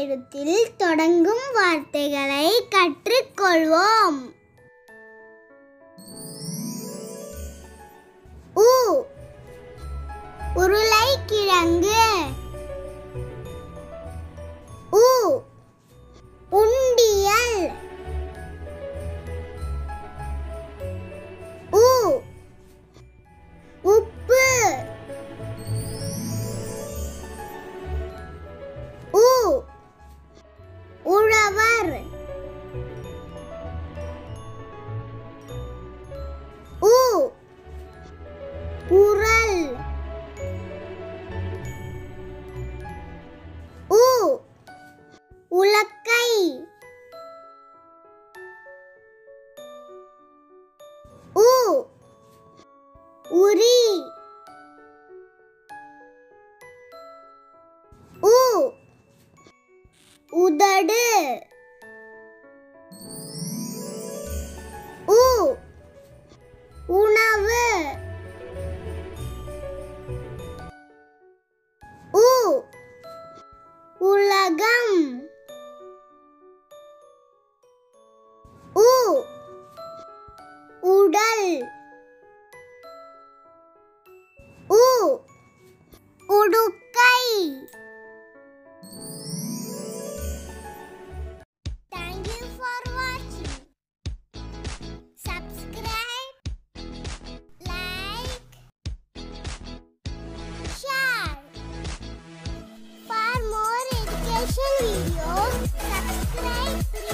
எழுத்தில் தொடங்கும் வார்த்தைகளை கற்றுக்கொள்வோம் உ உருளைக்கிழங்கு உ உண்டியல் உ உப்பு உ உழவர் உ உரல் உ உலக்கை உ உரி உ உதடு உ உணவு உ உலகம் உ உடல் உ உடுக்கை Thank you for watching. Subscribe, like, share. For more education videos, subscribe